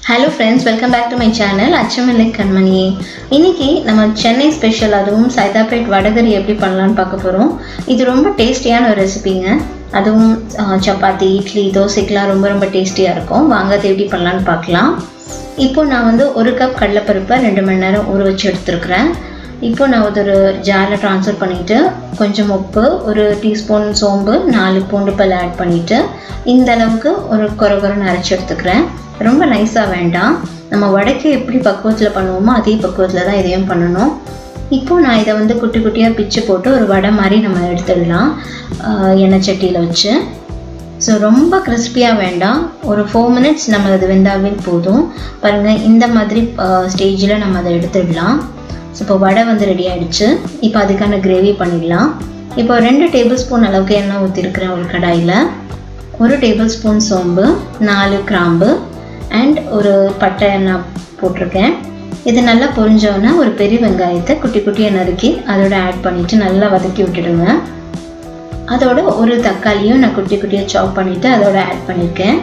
hello friends welcome back to my channel Achamillai Kanmaniye இன்னைக்கு நம்ம Chennai special அதுவும் சைதாப்பேட் வடகரி எப்படி பண்ணலான்னு பார்க்க போகிறோம் இது ரொம்ப டேஸ்டியான ஒரு ரெசிபிங்க அதுவும் ஆஹ், சப்பாத்தி இட்லி தோசைக்கெலாம் ரொம்ப ரொம்ப டேஸ்டியாக இருக்கும் வாங்க அது எப்படி பண்ணலான்னு பார்க்கலாம் இப்போ நான் வந்து ஒரு கப் கடலைப்பருப்பை ரெண்டு மணி நேரம் ஊற வச்சு எடுத்துருக்குறேன் இப்போ நான் அது ஒரு ஜாரில் ட்ரான்ஸ்ஃபர் பண்ணிவிட்டு கொஞ்சம் உப்பு ஒரு டீஸ்பூன் சோம்பு நாலு பூண்டு பல் ஆட் பண்ணிவிட்டு இந்த அளவுக்கு ஒரு கொர கொரன்னு அரைச்சி எடுத்துக்கிறேன் ரொம்ப நைஸாக வேண்டாம் நம்ம வடக்கு எப்படி பக்குவத்தில் பண்ணுவோமோ அதே பக்குவத்தில் தான் இதையும் பண்ணணும் இப்போது நான் இதை வந்து குட்டி குட்டியாக பிச்சு போட்டு ஒரு வடை மாதிரி நம்ம எடுத்துடலாம் ஆஹ் எண்ணெய் சட்டியில் வச்சு ஸோ ரொம்ப கிறிஸ்பியாக வேண்டாம் ஒரு ஃபோர் மினிட்ஸ் நம்ம அது வெந்தாவே போதும் பாருங்கள் இந்த மாதிரி ஸ்டேஜில் நம்ம அதை எடுத்துடலாம் ஸோ இப்போ வடை வந்து ரெடி ஆயிடுச்சு இப்போ அதுக்கான கிரேவி பண்ணிடலாம் இப்போ ரெண்டு டேபிள் ஸ்பூன் அளவுக்கு எண்ணெய் ஊற்றிருக்கிறேன் ஒரு கடாயில் ஒரு டேபிள் ஸ்பூன் சோம்பு நாலு கிராம்பு அண்ட் ஒரு பட்டை எண்ணெய் போட்டிருக்கேன் இது நல்லா பொரிஞ்சோன்னே ஒரு பெரிய வெங்காயத்தை குட்டி குட்டியாக நறுக்கி அதோட ஆட் பண்ணிவிட்டு நல்லா வதக்கி விட்டுடுங்க அதோட ஒரு தக்காளியும் நான் குட்டி குட்டியாக சாப் பண்ணிவிட்டு அதோட ஆட் பண்ணியிருக்கேன்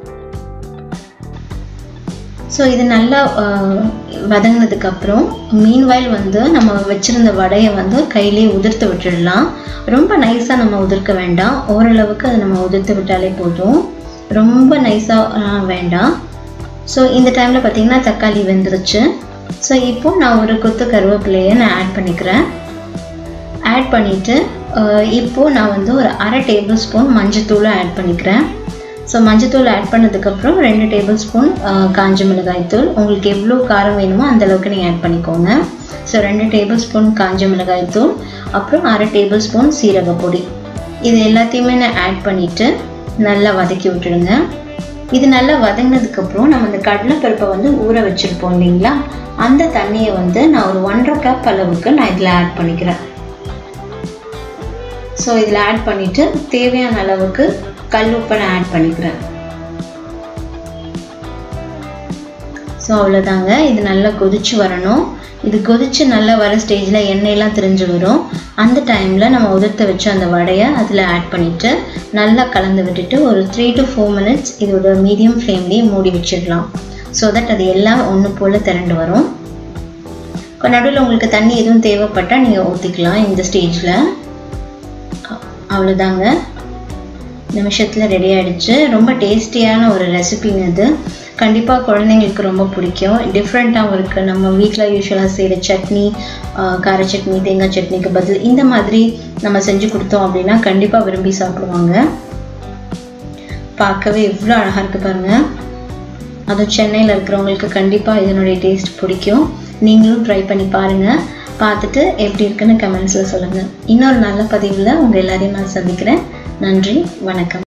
ஸோ இது நல்லா வதங்கினதுக்கப்புறம் மீன்வாயில் வந்து நம்ம வச்சுருந்த வடையை வந்து கையிலே உதிர்த்து விட்டுடலாம் ரொம்ப நைஸாக நம்ம உதிர்க்க வேண்டாம் ஓரளவுக்கு அதை நம்ம உதிர்த்து விட்டாலே போதும் ரொம்ப நைஸாக வேண்டாம் ஸோ இந்த டைமில் பார்த்தீங்கன்னா தக்காளி வெந்துருச்சு ஸோ இப்போது நான் ஒரு கொத்து கருவேப்பிலையை நான் ஆட் பண்ணிக்கிறேன் ஆட் பண்ணிவிட்டு இப்போது நான் வந்து ஒரு அரை டேபிள் ஸ்பூன் மஞ்சத்தூளை ஆட் பண்ணிக்கிறேன் ஸோ மஞ்சத்தூள் ஆட் பண்ணதுக்கப்புறம் ரெண்டு டேபிள் ஸ்பூன் காஞ்ச மிளகாய் தூள் உங்களுக்கு எவ்வளோ காரம் வேணுமோ அந்த அளவுக்கு நீங்கள் ஆட் பண்ணிக்கோங்க ஸோ ரெண்டு டேபிள் ஸ்பூன் காஞ்ச மிளகாய் தூள் அப்புறம் அரை டேபிள் ஸ்பூன் சீரக பொடி இது எல்லாத்தையுமே நான் ஆட் பண்ணிவிட்டு நல்லா வதக்கி விட்டுடுங்க இது நல்லா வதங்கினதுக்கப்புறம் நம்ம இந்த கடலைப்பருப்பை வந்து ஊற வச்சுருப்போம் இல்லைங்களா அந்த தண்ணியை வந்து நான் ஒரு ஒன்றரை கப் அளவுக்கு நான் இதில் ஆட் பண்ணிக்கிறேன் ஸோ இதில் ஆட் பண்ணிவிட்டு தேவையான அளவுக்கு கல் உப்பை நான் ஆட் பண்ணிக்கிறேன் ஸோ அவ்வளோதாங்க இது நல்லா கொதிச்சு வரணும் இது கொதிச்சு நல்லா வர ஸ்டேஜில் எண்ணெயெல்லாம் திரிஞ்சு வரும் அந்த டைமில் நம்ம உதிர்த்து வச்ச அந்த வடையை அதில் ஆட் பண்ணிவிட்டு நல்லா கலந்து விட்டுட்டு ஒரு த்ரீ டு ஃபோர் மினிட்ஸ் இதோட மீடியம் ஃப்ளேம்லேயே மூடி வச்சிடலாம் ஸோ தட் அது எல்லாம் ஒன்று போல் திரண்டு வரும் நடுவில் உங்களுக்கு தண்ணி எதுவும் தேவைப்பட்டால் நீங்கள் ஊற்றிக்கலாம் இந்த ஸ்டேஜில் அவ்வளோதாங்க நிமிஷத்தில் ரெடி ஆகிடுச்சு ரொம்ப டேஸ்டியான ஒரு ரெசிபிங்க இது கண்டிப்பாக குழந்தைங்களுக்கு ரொம்ப பிடிக்கும் டிஃப்ரெண்ட்டாகவும் இருக்குது நம்ம வீட்டில் யூஸ்வலாக செய்கிற சட்னி கார சட்னி தேங்காய் சட்னிக்கு பதில் இந்த மாதிரி நம்ம செஞ்சு கொடுத்தோம் அப்படின்னா கண்டிப்பாக விரும்பி சாப்பிடுவாங்க பார்க்கவே எவ்வளோ அழகாக இருக்குது பாருங்கள் அதுவும் சென்னையில் இருக்கிறவங்களுக்கு கண்டிப்பாக இதனுடைய டேஸ்ட் பிடிக்கும் நீங்களும் ட்ரை பண்ணி பாருங்கள் பார்த்துட்டு எப்படி இருக்குன்னு கமெண்ட்ஸில் சொல்லுங்கள் இன்னொரு நல்ல பதிவில் உங்கள் எல்லாரையும் நான் சந்திக்கிறேன் நன்றி வணக்கம்